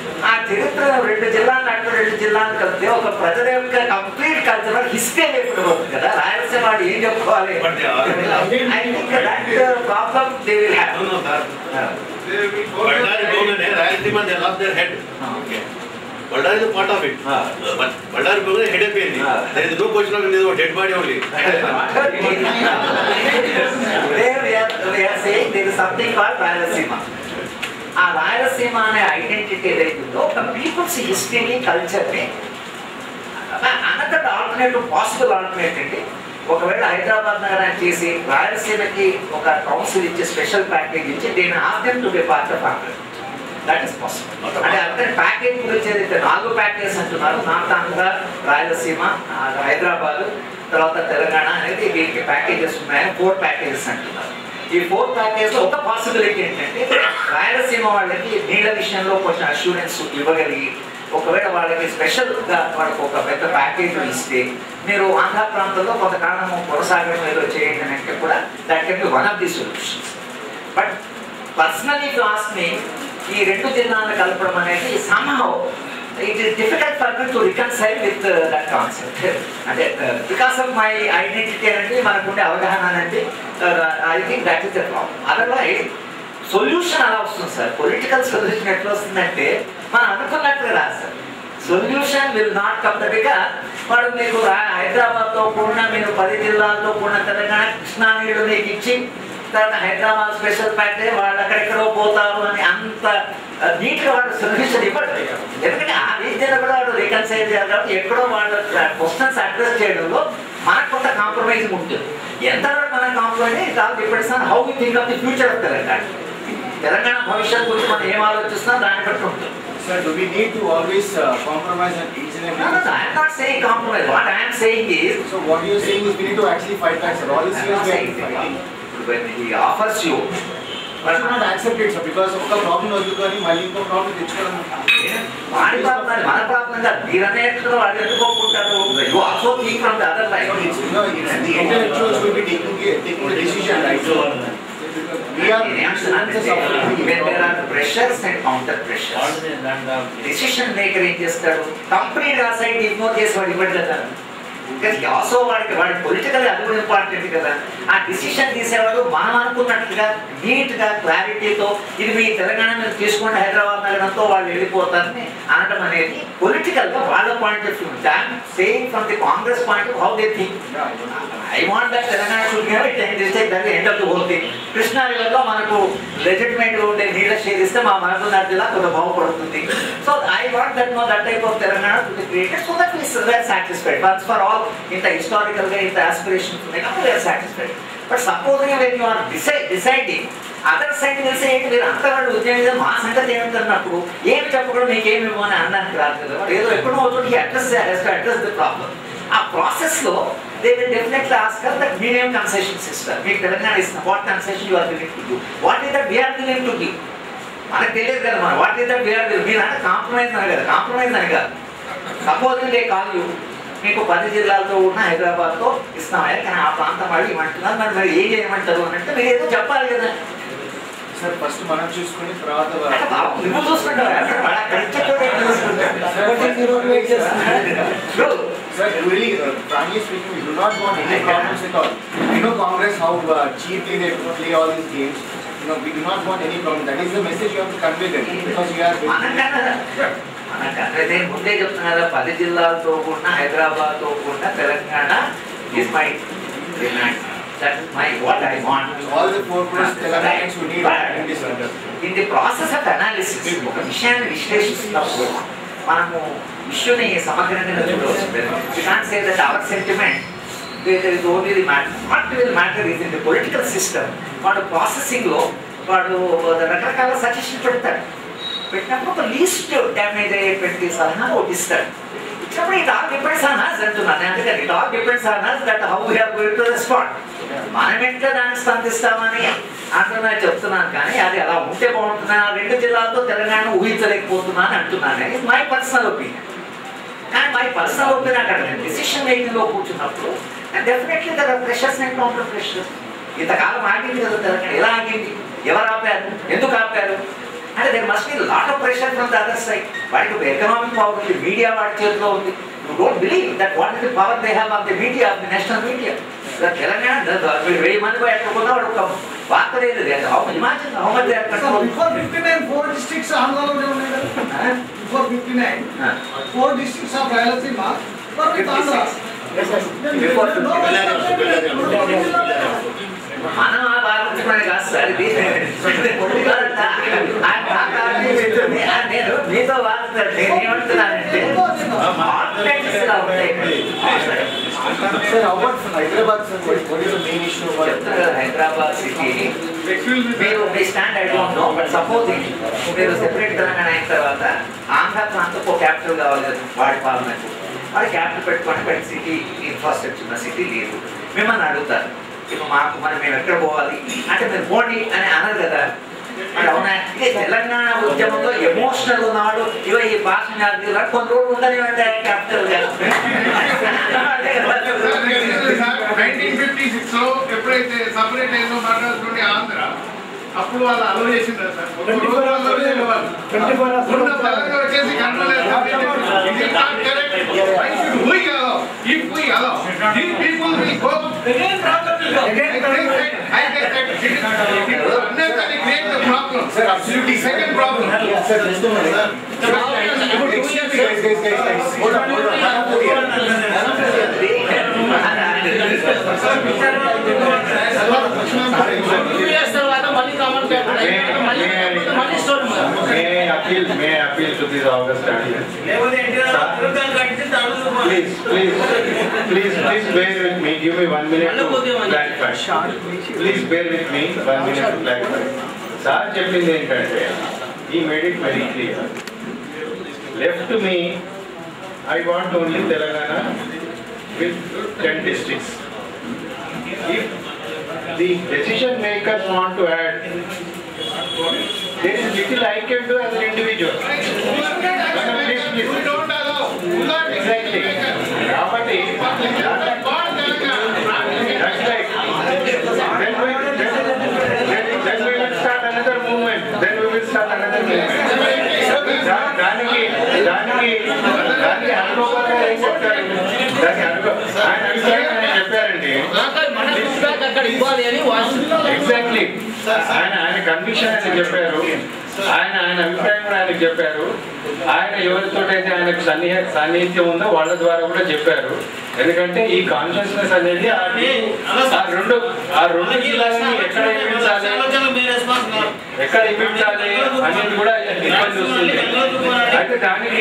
ఆ చరిత్ర రెండు జిల్లాలు అటు రెండు జిల్లాలు కలిపితే ఒక ప్రజల యొక్క కంప్లీట్ కల్చరల్ హిస్టరీ అయిపోతుంది కదా రాయలసీమ వాడు ఏం చెప్పుకోవాలి But they are- I think that problem they will have No, no, sir. Ballari Bogane, Rayalaseema, they lost their head. Ballari is a part of it. But Ballari Bogane head అయిపోయింది. Ah. There is no question of it is a dead body only. There we are, we are saying there is something called Rayalaseema ఆ రాయలసీమ అనే identity ఏదైతుందో ఒక peoples హిస్టరీని కల్చర్ని another alternative possible alternate అండి ఒకవేళ హైదరాబాద్ నగరాన్ని చేసి రాయలసీమకి ఒక కౌన్సిల్ ఇచ్చి స్పెషల్ ప్యాకేజ్ ఇచ్చి దీన్ని ఆద్యం to be part of Andhra that is possible అంటే అక్కడ ప్యాకేజ్ గురించి ఏదైతే నాలుగు ప్యాకేజ్ అంటున్నారు నార్త్ ఆంధ్ర రాయలసీమ ఆ, హైదరాబాద్ తర్వాత తెలంగాణ అనేది వీటికి ప్యాకేజెస్ ఉన్నాయని ఫోర్ ప్యాకేజెస్ అంటున్నారు ఈ ఫోర్ ప్యాకేజ్ లో ఒక పాసిబిలిటీ ఏంటంటే రాయలసీమ వాళ్ళకి నీళ్ళ విషయంలో కొంచెం అష్యూరెన్స్ ఇవ్వగలిగి ఒకవేళ వాళ్ళకి స్పెషల్ గా వాళ్ళకి ఒక పెద్ద ప్యాకేజ్ ఇస్తే మీరు ఆంధ్ర ప్రాంతంలో కొంతకాలం కొనసాగడం ఏదో చేయండి అని అంటే కూడా that can be one of the solutions but personally ask me ఈ రెండు జిల్లాలను కలపడం అనేది somehow it is difficult for me to reconcile with that concept అంటే బికాస్ ఆఫ్ మై ఐడెంటిటీ అనేది మనకుండే అవగాహన అనేది I think that is the problem otherwise solution అలా వస్తుంది సార్ పొలిటికల్ సొల్యూషన్ ఎట్లా వస్తుందంటే మనం అనుకున్నట్టుగా రాదు sir solution will not come the because వాడు మీకు రా- హైదరాబాద్తో కూడిన మీరు పది జిల్లాలతో కూడిన తెలంగాణ కృష్ణా నీళ్ళు మీకు ఇచ్చి తర్వాత హైదరాబాద్ స్పెషల్ ప్యాకేజ్ వాళ్ళు అక్కడెక్కడో పోతారు అని అంత నీట్గా వాడు సొల్యూషన్ ఇవ్వడు ఎందుకంటే ఆ రీతిలో కూడా వాడు రీకన్సైల్ చేయాలి కాబట్టి ఎక్కడో వాళ్ళ క్వశ్చన్స్ అడ్రస్ చేయడంలో మనకు కొంత కాంప్రమైజ్ ఉంటుంది ఎంతవరకు మనం compromise it all depends on how we think of the future of Telangana Telangana భవిష్యత్తు గురించి మనం ఏం ఆలోచిస్తున్నాం దాన్ని బట్టి ఉంటుంది Sir, do we need to always uh, compromise on each and every? No, no, no, I am not saying compromise. What I am saying is, So what you're saying is we need to actually fight back, sir. All these I am years not we have saying been fighting. when he offers you, We should not accept it, sir, because ఒక problem వదులుకొని మళ్ళీ ఇంకో problem తెచ్చుకోవడం వాడి problem అది మన problem కాదు మీరు అనేట్టుగా వాడు ఎందుకోకుంటారు you also think from the other life So it's, you know, it's the intellectuals will be taking, it- taking the decision, right? So we are influencers of when there the are pressures and counter pressures decision maker ఏం చేస్తాడు complete ఆ side ignore చేసి వాడు ఇవ్వడు కదా కానీ also వాడికి వాడి పొలిటికల్ అది కూడా ఇంపార్టెంట్ కదా ఆ డిసిషన్ తీసేవాడు మనం అనుకున్నట్టుగా నీట్ గా క్లారిటీతో ఇది మీ తెలంగాణ మీద తీసుకోండి హైదరాబాద్ నగరంతో వాళ్ళు వెళ్ళిపోతారని అనడం అనేది పొలిటికల్ గా వాళ్ళ point of view than saying from the Congress point how they think I want that Telangana should give it and this that end of the whole thing Krishna రివర్లో మనకు లెజిటిమేట్ గా ఉండే నీళ్ళ షేర్ ఇస్తే మా మనకున్నది జిల్లా కొంత బాగుపడుతుంది so I want that no that type of Telangana to be created so that we's were satisfied once for all ఇంత హిస్టారికల్ గా ఇంత ఆస్పిరేషన్స్ ఉన్నాయి కాబట్టి were satisfied but supposing when you are decide deciding other side తెలిసే ఏంటి మీరు అంతవాళ్ళు ఉద్యోగం మా సంగతి ఏమిటన్నప్పుడు ఏమి చెప్పకూడదు మీకేమి ఇవ్వు అని అనడానికి రాదు కదా వాడు ఏదో ఎక్కడో ఒకటి అడ్రస్ అడ్రస్ ది ప్రాబ్లం ఆ ప్రాసెస్ లో they will definitely ask that మీరేం కన్సెషన్స్ ఇస్తారు మీకు తెలంగాణ ఇస్తున్న what concession you are giving to give what is that we are giving to give మనకు తెలియదు కదా మనం what is that we are giving మీరు అంటే కాంప్రమైజ్ అని కదా కాంప్రమైజ్ అని కాదు సపోజ్ దే కాల్ యూ మీకు పది జిల్లాలతో ఉన్న హైదరాబాద్తో ఇస్తామయ్యా కానీ ఆ ప్రాంతం వాళ్ళు ఇవ్వమంటున్నారు మరి మరి ఏం చేయమంటారు అని అంటే మీరు ఏదో చెప్పాలి కదా సార్ ఫస్ట్ మనం చూసుకొని తర్వాత అంటే బాబు నువ్వు చూసుకుంటావా వాళ్ళ కల్చర్ కూడా Sir, really, uh, frankly speaking, we do not want any problems at all. We know Congress how uh, cheaply they play all these games. You know, we do not want any problem. That is the message you have to convey them because we are. మనకన్నా మనకన్నా నేను ముందే చెప్తున్నా కదా పది జిల్లాలతో కూడిన హైదరాబాద్తో కూడిన Telangana is my demand that my what I want All the four crores Telangans who need in this country. In the process of analysis ఒక విషయాన్ని విశ్లేషిస్తున్నప్పుడు మనము ఇష్యూని సమగ్రంగా చూడవచ్చు can say that our sentiment is only the matter what will matter is in the political system వాడు processing లో వాడు రకరకాల సజెషన్ పెడతాడు పెట్టినప్పుడు ఒక లీస్ట్ డ్యామేజ్ అయ్యేటువంటి సలహా ఒకటి ఇస్తాడు ఇచ్చినప్పుడు it all depends on us అంటున్నాను అందుకని it all depends on us that how we have going to respond మనం ఎట్లా దానికి స్పందిస్తామని అంటున్నా చెప్తున్నాను కానీ అది అలా ఉంటే బాగుంటుంది ఆ రెండు జిల్లాలతో తెలంగాణ ఊహించలేకపోతున్నాను అంటున్నాను ఇది మై పర్సనల్ ఒపీనియన్ కానీ మై పర్సనల్ ఒపీనియన్ అక్కడ నేను డిసిషన్ మేకింగ్ లో కూర్చున్నప్పుడు డెఫినెట్లీ కదా ప్రెషర్స్ అండ్ కౌంటర్ ప్రెషర్స్ ఇంతకాలం ఆగింది కదా తెలంగాణ ఎలా ఆగింది ఎవరు ఆపారు ఎందుకు ఆపారు అంటే there must be lot of pressure from the other side వాడికి ఎకనామిక్ పవర్ ఉంది మీడియా వాడి చేతిలో ఉంది you don't believe that what is the power they have of the media of the national media Telangana వీడు వెయ్యి మంది పోయి ఎట్టుకున్నా వాడు ఒక వార్త లేదు how imagine how much they are So before 59, four districts ఆంధ్రలోనే ఉన్నాయి కదా Before 59, four districts of Rayalaseema were with Andhra. Then Before no one Bellary, started Bellary, with- Bellary. మనం ఆ బాగుంటున్నాడు కాదు సార్ ఇది ఆయన మాట్లాడి చెప్తుంది. ఆ నేను మీతో వాడుతున్నాడు నేను ఏమంటున్నానంటే ఆల్టర్నేటివ్స్ ఇలా ఉంటాయి Sir, how about from Hyderabad, sir? What what is the main issue about చెప్తారు కదా, Hyderabad city Excuse me, sir. మీరు మీ stand I don't know but suppose మీరు సెపరేట్ తెలంగాణ అయిన తర్వాత ఆంధ్ర ప్రాంతం ఒక క్యాపిటల్ కావాలి కదా వాడి పార్లమెంట్ వాడి క్యాపిటల్ పెట్టుకొని బట్ సిటీ ఇన్ఫ్రాస్ట్రక్చర్ ఉన్న సిటీ లేదు మిమ్మల్ని అడుగుతారు ఇప్పుడు మాకు మరి మేము ఎక్కడ పోవాలి అంటే మీరు పోండి అని అనరు కదా మరి అవునా ఇదే తెలంగాణ ఉద్యమంలో ఎమోషనల్ ఉన్నవాడు ఇవ ఈ భాష జాతీయులు కొన్ని రోజులు ఉండని క్యాపిటల్ నైన్టీన్ ఫిఫ్టీ సిక్స్ లో ఎప్పుడైతే సపరేట్ అయిందో మద్రాస్ నుండి ఆంధ్ర అప్పుడు వాళ్ళు అలో చేసిండ్రు సార్ ఒక రోజు అలో చేసేవాళ్ళు ఉన్న పరంగా వచ్చేసి కంట్రోల్ ఇది not correct why should we allow if we allow these people will go again problem will go I get unnecessary create the problem Sir, absolutely. Second problem Sir, just a minute, sir. Excuse me, guys, guys, guys, guys. Hold on, hold on. None of the- none of the- May I appeal, may I appeal to this August audience? Please, please, please, please bear with me, give me one minute to clarify. Please bear with me, one minute to clarify. Sir చెప్పింది ఏంటంటే ఈ made it very clear left me I want only Telangana with ten districts if the decision makers want to add there is little I can do as an individual. Please, please. We don't allow. Exactly. కాబట్టి that's right. Then we, then, then, then we will start another movement. Then we will start another movement. దా- దానికి దానికి దానికి అనుకోకుండా ఏం చెప్తారు దానికి అనుకో ఆయన అభిప్రాయం ఆయన చెప్పారండి ఎగ్జాక్ట్లీ ఆయన ఆయన కన్విక్షన్ ఆయన చెప్పారు ఆయన ఆయన అభిప్రాయం కూడా ఆయనకు చెప్పారు ఆయన ఎవరితోటైతే ఆయనకు సన్నిహ సాన్నిహిత్యం ఉందో వాళ్ళ ద్వారా కూడా చెప్పారు ఎందుకంటే ఈ కాన్షియస్నెస్ అనేది ఆ ఆ రెండు ఆ రెండు జిల్లాలని ఎక్కడ ఇప్పించాలి ఎక్కడ ఇప్పించాలి అనేది కూడా ఇబ్బంది వస్తుంది అయితే దానికి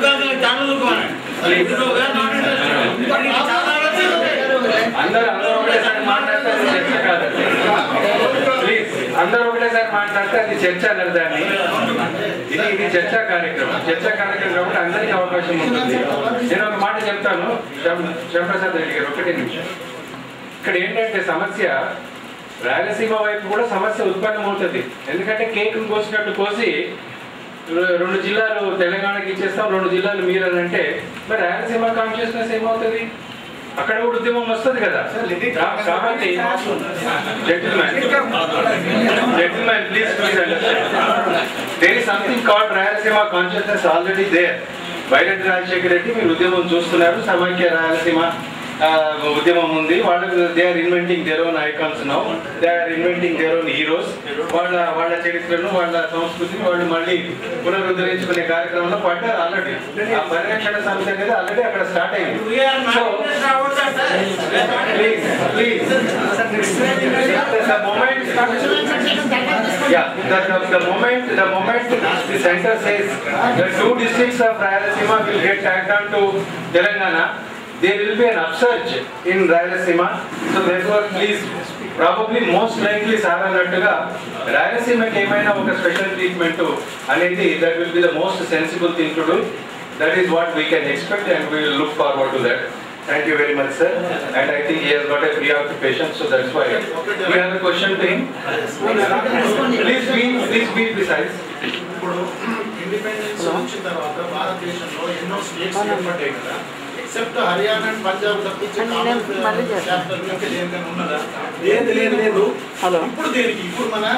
అందరూ అందరూ ఒకటేసారి మాట్లాడితే అది చర్చ కాదండి ప్లీజ్ అందరూ ఒకటేసారి మాట్లాడితే అది చర్చ అనరు దాన్ని ఇది ఇది చర్చా కార్యక్రమం చర్చా కార్యక్రమం కాబట్టి అందరికీ అవకాశం ఉంటుంది నేను ఒక మాట చెప్తాను శం- శంప్రసాద్ రెడ్డి గారు ఒకటే నిమిషం ఇక్కడ ఏంటంటే సమస్య రాయలసీమ వైపు కూడా సమస్య ఉత్పన్నమవుతుంది ఎందుకంటే కేక్ కోసినట్టు కోసి రె- రెండు జిల్లాలు తెలంగాణకి ఇచ్చేస్తాం రెండు జిల్లాలు మీరు అని అంటే మరి రాయలసీమ కాన్షియస్నెస్ ఏమవుతుంది అక్కడ కూడా ఉద్యమం వస్తుంది కదా కా- కాబట్టి gentlemen gentlemen please please there is something called Rayalaseema consciousness already there వైరెడ్డి రాజశేఖర రెడ్డి మీరు ఉద్యమం చూస్తున్నారు సమైక్య రాయలసీమ ఆ, ఉద్యమం ఉంది వాళ్ళకు they are inventing their own icons now they are inventing their own heroes వాళ్ళ వాళ్ళ చరిత్రను వాళ్ళ సంస్కృతిని వాళ్ళు మళ్ళీ పునరుద్ధరించుకునే కార్యక్రమంలో పడ్డారు ఆల్రెడీ ఆ పరిరక్షణ సమస్య అనేది ఆల్రెడీ అక్కడ స్టార్ట్ అయింది so please please the moment yeah the, the, the moment the moment the center says the two districts of Rayalaseema will get tagged on to Telangana there will be an upsurge in Rayalaseema so therefore please probably most likely sir అన్నట్టుగా రాయలసీమకి ఏమైనా ఒక special treatment అనేది that will be the most sensible thing to do that is what we can expect and we will look forward to that Thank you very much, sir. And I think he has got a preoccupation, so that's why. We have a question to him. Please be, please be precise. ఇప్పుడు independence వచ్చిన తర్వాత భారతదేశంలో ఎన్నో states ఏర్పడ్డాయి కదా except Haryana and Punjab తప్పించి capital దేనికైనా ఉన్నదా లేదు లేదు లేదు ఇప్పుడు దేనికి ఇప్పుడు మన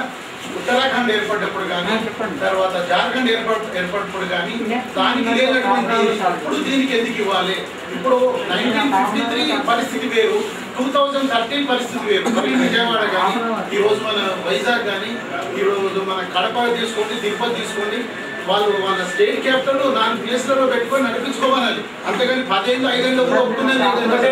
ఉత్తరాఖండ్ ఏర్పడ్డప్పుడు కానీ తర్వాత జార్ఖండ్ ఏర్పడ్ ఏర్పడినప్పుడు కానీ దానికి లేనటువంటి ఇప్పుడు దీనికి ఎందుకు ఇవ్వాలి ఇప్పుడు నైన్టీన్ ఫిఫ్టీ త్రీ పరిస్థితి వేరు టూ థౌజండ్ థర్టీన్ పరిస్థితి వేరు మరి విజయవాడ కానీ ఈ రోజు మన వైజాగ్ కానీ ఈ రోజు మన కడప తీసుకోండి తిరుపతి తీసుకోండి వాళ్ళు వాళ్ళ స్టేట్ క్యాపిటల్ నాలుగు ప్లేస్లలో పెట్టుకొని నడిపించుకోమనాలి అంతేగాని పదేళ్ళు ఐదేళ్ళు కూడా ఒప్పుకునేది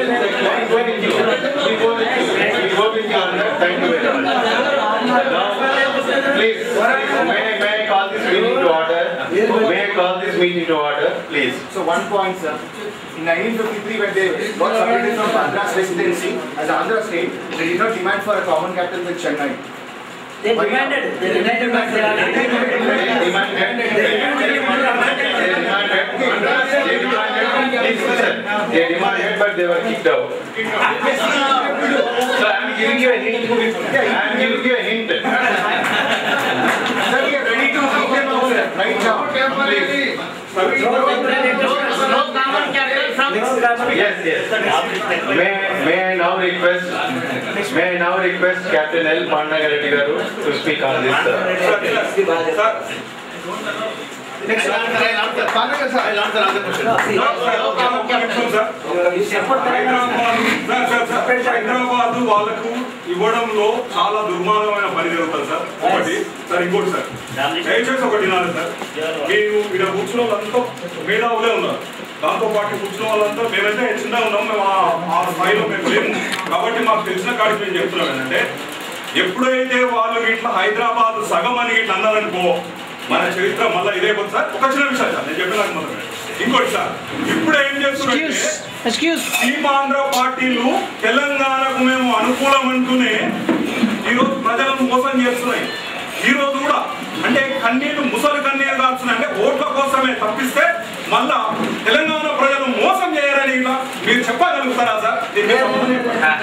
Please, may, may I call this meeting to order? May I call this meeting to order, please? So one point, sir. In 1953, when they got separated from Madras presidency as Andhra state, they did not demand for a common capital with Chennai. They demanded, they demanded, but they are not They demanded, they demanded, they demanded, they demanded, please listen, they demanded but they were kicked out. So I am giving you a hint, I am giving you a hint. Sir, we are ready to give them out, sir, right now. Yes, yes. May, may I now request, may I now request Captain L. Pandnagar Reddy garu to speak on this. uh, Hyderabad వాళ్ళకు ఇవ్వడంలో చాలా దుర్మార్గమైన పని జరుగుతుంది sir ఒకటి sir ఇంకోటి sir దయచేసి ఒకటి వినాలి సార్ మేము ఇక్కడ కూర్చున్న వాళ్ళంతా మేధావులే ఉన్నారు దాంతో పాటు కూర్చున్న వాళ్ళంతా మేమైతే చిన్నగా ఉన్నాం మేము ఆ- ఆ స్థాయిలో మేము లేము కాబట్టి మాకు తెలిసిన కాడికి మేము చెప్తున్నాం ఏంటంటే ఎప్పుడైతే వాళ్ళు ఇట్లా హైదరాబాద్ సగం అని ఇట్లా అన్నారనుకో మన చరిత్ర మళ్ళీ ఇదే పోతుంది సార్ ఒక చిన్న విషయం సార్ నేను చెప్పినాక మొదలు ఇంకోటి సార్ ఇప్పుడు ఏం చేస్తున్నారంటే సీమాంధ్ర పార్టీలు తెలంగాణకు మేము అనుకూలం అంటూనే ఈరోజు ప్రజలను మోసం చేస్తున్నాయి ఈ రోజు కూడా అంటే కన్నీళ్లు ముసలి కన్నీళ్లు కాల్చున్నాయి అంటే ఓట్ల కోసమే తప్పిస్తే మళ్ళా తెలంగాణ ప్రజలు మోసం చేయరని ఇలా మీరు చెప్పగలుగుతారా సార్ దీనికి సంబంధం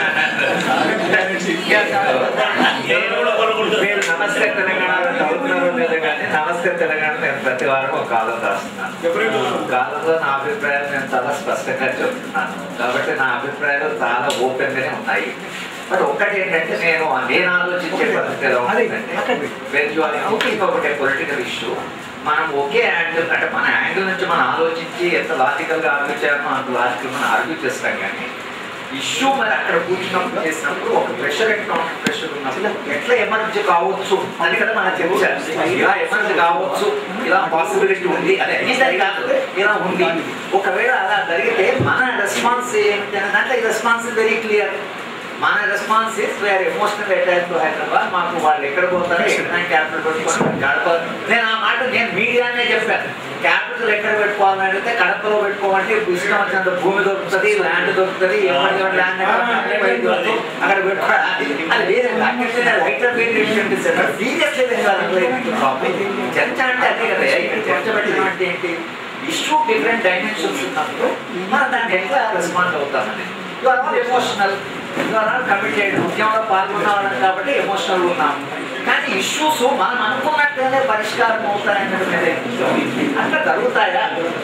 నేను మీరు నమస్తే తెలంగాణ చదువుతున్నారో లేదో కానీ నమస్తే తెలంగాణ నేను ప్రతి వారం ఒక కాలం రాస్తున్నాను కాలంలో నా అభిప్రాయాలు నేను చాలా స్పష్టంగా చెప్తున్నాను కాబట్టి నా అభిప్రాయాలు చాలా ఓపెన్ గానే ఉన్నాయి బట్ ఒక్కటి ఏంటంటే నేను నేను ఆలోచించే పరిస్థితి ఎలా ఉంటుందంటే వెన్ యు ఆర్ లుకింగ్ ఒకటే పొలిటికల్ ఇష్యూ మనం ఒకే యాంగిల్ అంటే మన యాంగిల్ నుంచి మనం ఆలోచించి ఎంత లాజికల్ గా ఆర్గ్యూ చేయాలో అంత లాజికల్ మనం ఆర్గ్యూ చేస్తాం కానీ ఇష్యూ మరి అక్కడ కూర్చున్నప్పుడు చేసినప్పుడు ఒక ప్రెషర్ ఎకనామిక్ ప్రెషర్ ఉన్నప్పుడు ఎట్లా ఎమర్జీ కావచ్చు అని కదా మనం చెప్పారు ఇలా ఎమర్జీ కావచ్చు ఇలా పాసిబిలిటీ ఉంది అదే అన్ని కాదు ఇలా ఉంది ఒకవేళ అలా జరిగితే మన రెస్పాన్స్ ఏమిటి అనే దాంట్లో ఈ రెస్పాన్స్ వెరీ క్లియర్ మన response is where emotional attack to Hyderabad మాకు వాళ్ళు ఎక్కడ పోతారో ఎక్కడ క్యాపిటల్ పెట్టుకొని కడప నేను ఆ మాట నేను మీడియానే చెప్పాను క్యాపిటల్ ఎక్కడ పెట్టుకోవాలని అడిగితే కడపలో పెట్టుకోవాలంటే ఇప్పుడు ఇష్టం వచ్చినంత భూమి దొరుకుతుంది ల్యాండ్ దొరుకుతుంది ఏమని ల్యాండ్ అక్కడ పెట్టుకోవాలి అది వేరే రైటర్ సీరియస్లీ చర్చ అంటే అదే కదా ఇక్కడ చర్చ పెట్టడం అంటే ఏంటి ఇష్యూ డిఫరెంట్ డైమెన్షన్స్ ఉన్నప్పుడు మనం దాన్ని ఎట్లా రెస్పాండ్ అవుతామని you are not emotional you are not committed ఉద్యమంలో పాల్గొన్న వాళ్ళం కాబట్టి ఎమోషనల్ ఉన్నాము కానీ ఇష్యూస్ మనం అనుకున్నట్టుగానే పరిష్కారం అవుతాయన్నది అట్లా జరుగుతాయా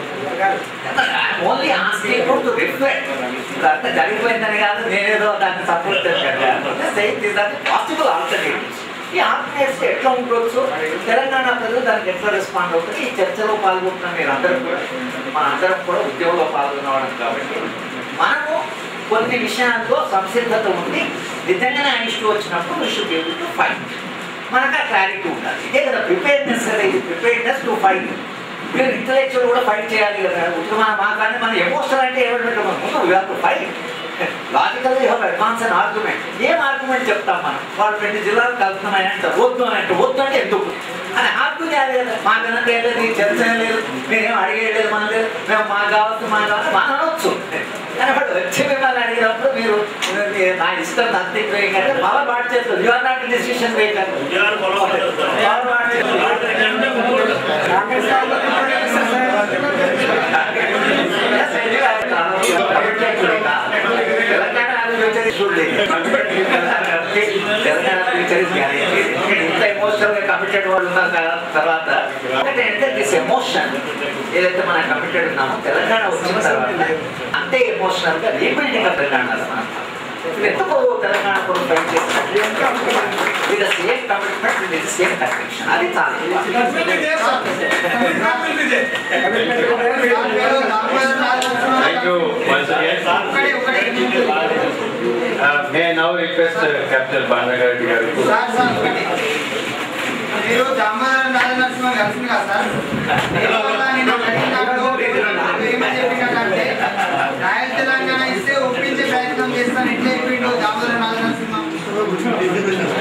ఓన్లీ ఆస్కింగ్ టు రిఫ్లెక్ట్ ఇప్పుడు అంతా జరిగిపోయిందని కాదు నేనేదో దాన్ని సపోర్ట్ చేశాను పాసిబుల్ ఆల్టర్నేటివ్స్ ఈ ఆల్టర్నేటివ్స్ ఎట్లా ఉండొచ్చు తెలంగాణ ప్రజలు దానికి ఎట్లా రెస్పాండ్ అవుతుంది ఈ చర్చలో పాల్గొంటున్న మీరు అందరం కూడా మన అందరం కూడా ఉద్యోగంలో పాల్గొనవడం కాబట్టి మనము కొన్ని విషయాల్లో సంసిద్ధత ఉంది నిజంగానే ఆ ఇష్యూ వచ్చినప్పుడు we should able to fight మనకు ఆ క్లారిటీ ఉండాలి ఇదే కదా ప్రిపేర్నెస్ కదా ఇది ప్రిపేర్నెస్ టు ఫైట్ మీరు ఇంటలెక్చువల్ కూడా ఫైట్ చేయాలి కదా ఇప్పుడు మన మా కానీ మన ఎమోషనల్ అంటే ఏమంటే ముందు we to fight logical you have advance and argument ఏం ఆర్గ్యుమెంట్ చెప్తాం మనం వాళ్ళు రెండు జిల్లాలు కలుపుతున్నాయి అంటే వద్దు అని అంటే వద్దు అంటే ఎందుకు అని ఆర్గ్యూ చేయాలి కదా మా కనంటే ఏం లేదు ఈ చర్చ ఏం లేదు నేనేం అడిగేయలేదు మనం లేదు మేము మా కావచ్చు మా కావాలి మనం అనొచ్చు కానీ వాడు వచ్చి మిమ్మల్ని అడిగినప్పుడు మీరు మీరు నా ఇష్టం నథింగ్ వేయింగ్ అంటే పవర్ బాట్ చేస్తుంది you are not decision maker power బాట్ Telangana future is Telangana future is ఇంత ఎమోషనల్ గా కమిటెడ్ వాళ్ళు ఉన్నారు కదా తర్వాత అంటే దిస్ ఎమోషన్ ఏదైతే మనం కమిటెడ్ ఉన్నామో తెలంగాణ వచ్చిన తర్వాత అంతే ఎమోషనల్ గా రీబిల్డింగ్ ఆఫ్ తెలంగాణ మనం ఎందుకు తెలంగాణ కొరకు ఫైట్ చేసినట్లు with same commitment with same conviction అది చాలు Thank you once again. Uh, May I now request uh, Captain Bandagardi garu to sir sir ఒకటి. మీరు దామోదరం రాజనరసింహ కలిసింది కదా సార్ నేను కూడా నిన్న అడిగినప్పుడు ఏమని చెప్పినట్టే రాయల్ తెలంగాణ ఇస్తే ఒప్పించే ప్రయత్నం చేస్తాను ఎట్లా చెప్పిండు దామోదరం రాజనరసింహ